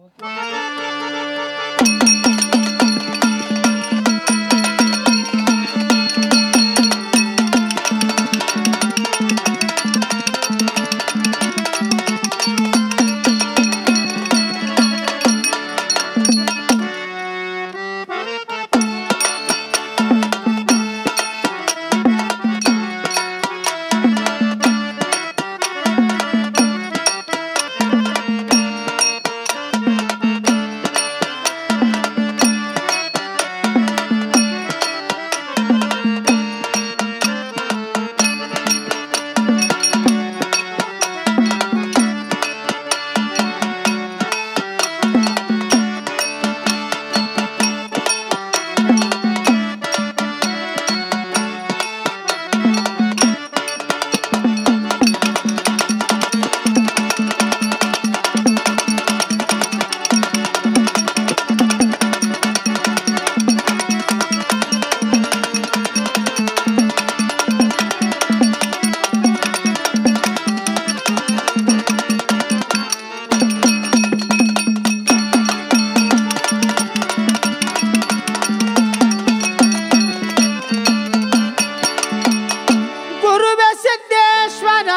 ಗುರುವೆ ಸಿದ್ದೇಶ್ವರ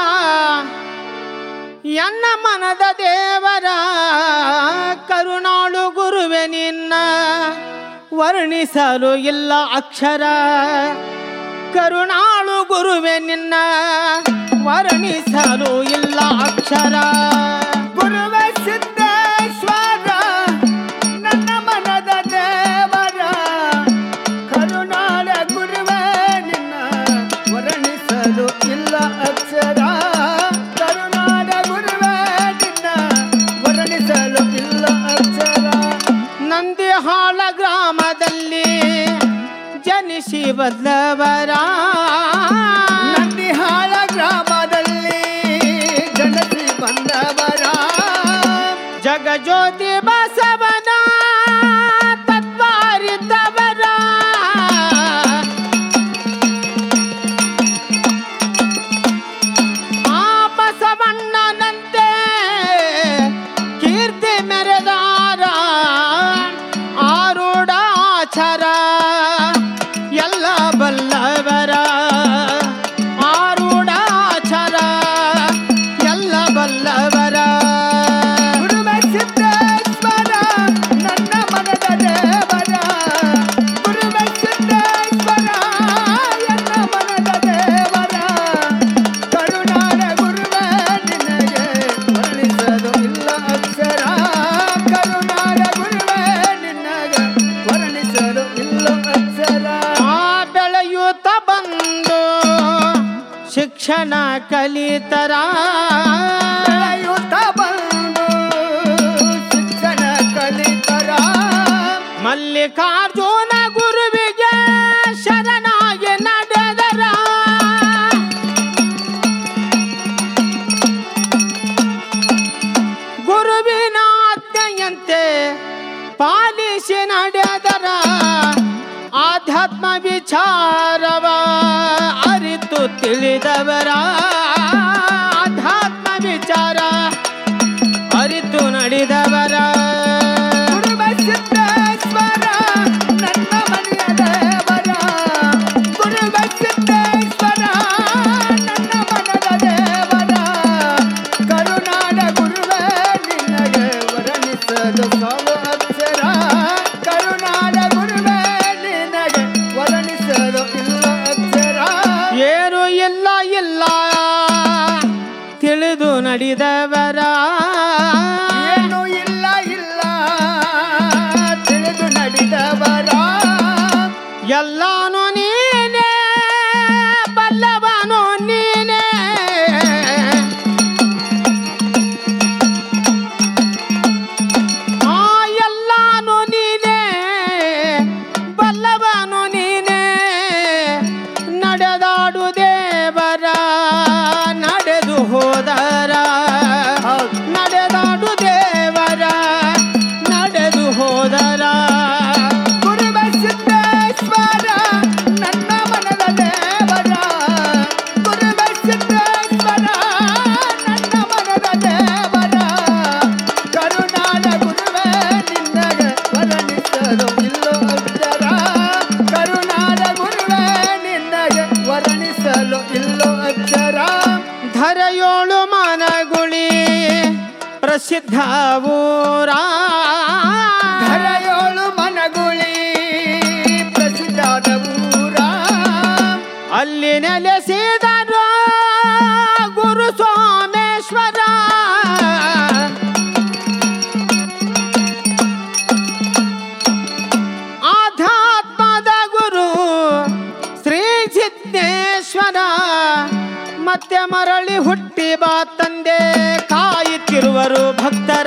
ಎನ್ನ ಮನದ ದೇವರ ಕರುಣಾಳು ಗುರುವೆ ನಿನ್ನ ವರ್ಣಿಸಲು ಇಲ್ಲ ಅಕ್ಷರ ಕರುಣಾಳು ಗುರುವೆ ನಿನ್ನ ವರ್ಣಿಸಲು ಇಲ್ಲ ಅಕ್ಷರ ಗುರುವೆ ಸಿದ್ದೇಶ್ವರ ನನ್ನ ಮನದ ದೇವರ ಕರುಣಾಳ ಗುರುವೆ ನಿನ್ನ ವರ್ಣಿಸಲು ಇಲ್ಲ ಅಕ್ಷರ ಕರುಣಾಳ ಗುರುವೆ ನಿನ್ನ ವರ್ಣಿಸಲು ಇಲ್ಲ ಅಕ್ಷರ ನಂದಿಹಾಳ ಗ್ರಾಮದಲ್ಲಿ ಜನಿಸಿ ಬದಲವರ ನಂದಿಹಾಳ ಗ್ರಾಮದಲ್ಲಿ ಜನಸಿ ಬಂದವರ ಜಗಜ್ಯೋತಿ ಬಸವನ ತತ್ವಾರಿದ್ದವರ ಆ ಬಸವಣ್ಣನಂತೆ ಕೀರ್ತಿ ಮೆರೆದಾರ ಆರೂಢಾಚಾರ ಎಲ್ಲ ಬಲ್ಲವರ ಆರೂಢಾಚಾರ ಎಲ್ಲ ಬಲ್ಲವರ ಗುರುವೆ ಸಿದ್ದೇಶ್ವರ ನನ್ನ ಮನದ ದೇವರ ಗುರುವೆ ಸಿದ್ದೇಶ್ವರ ಎನ್ನ ಮನದ ದೇವರ ಕರುಣಾಳ ಗುರುವೆ ನಿನಗೆ ವರ್ಣಿಸಲು ಇಲ್ಲ ಅಕ್ಷರ ಕರುಣಾಳ ಗುರುವೆ ನಿನಗೆ ವರ್ಣಿಸಲು ಇಲ್ಲ ಅಕ್ಷರ ಆ ಬೆಳೆಯುತ್ತ ಬಂದು ಶಿಕ್ಷಣ ಕಲಿತರ ಬೆಳೆಯುತ್ತ ಬಂದು ಶಿಕ್ಷಣ ಕಲಿತರ ಮಲ್ಲಿಕಾರ್ಜುನ ಗುರುವಿಗೆ ಶರಣಾಗಿ ನಡೆದರ ಗುರುವಿನ ಆಜ್ಞೆಯಂತೆ ಪಾಲಿಸಿ ನಡೆದರ ಆಧ್ಯಾತ್ಮ ವಿಚಾರವ ಅರಿತು ತಿಳಿದವರ ಆಧ್ಯಾತ್ಮ ವಿಚಾರ ಅರಿತು ನಡೆದವರ ಗುರುವೆ ಸಿದ್ದೇಶ್ವರ ನನ್ನ ಮನೆಯ ದೇವರ ಗುರುವೆ ಸಿದ್ದೇಶ್ವರ ನನ್ನ ಮನದ ದೇವರ ಕರುನಾಡ ಗುರುವೆ ನಿನಗೆ ವರ್ಣಿಸಲು ಸಾಲು ಅಕ್ಷರ ಕರುನಾಡ ಗುರುವೆ ನಿನಗೆ ವರ್ಣಿಸಲು ಇಲ್ಲ ಅಕ್ಷರ ಏನು ಇಲ್ಲ ಇಲ್ಲ ತಿಳಿದು ನಡೆದವರ ಏನು ಇಲ್ಲ ಇಲ್ಲ ತಿಳಿದು ನಡೆದವರ ಎಲ್ಲಾನು ನೀನೇ ಬಲ್ಲವನು ನೀನೇ ಆ ಮರಳಿ ಹುಟ್ಟಿ ಬಾ ತಂದೆ ಕಾಯುತ್ತಿರುವರು ಭಕ್ತರ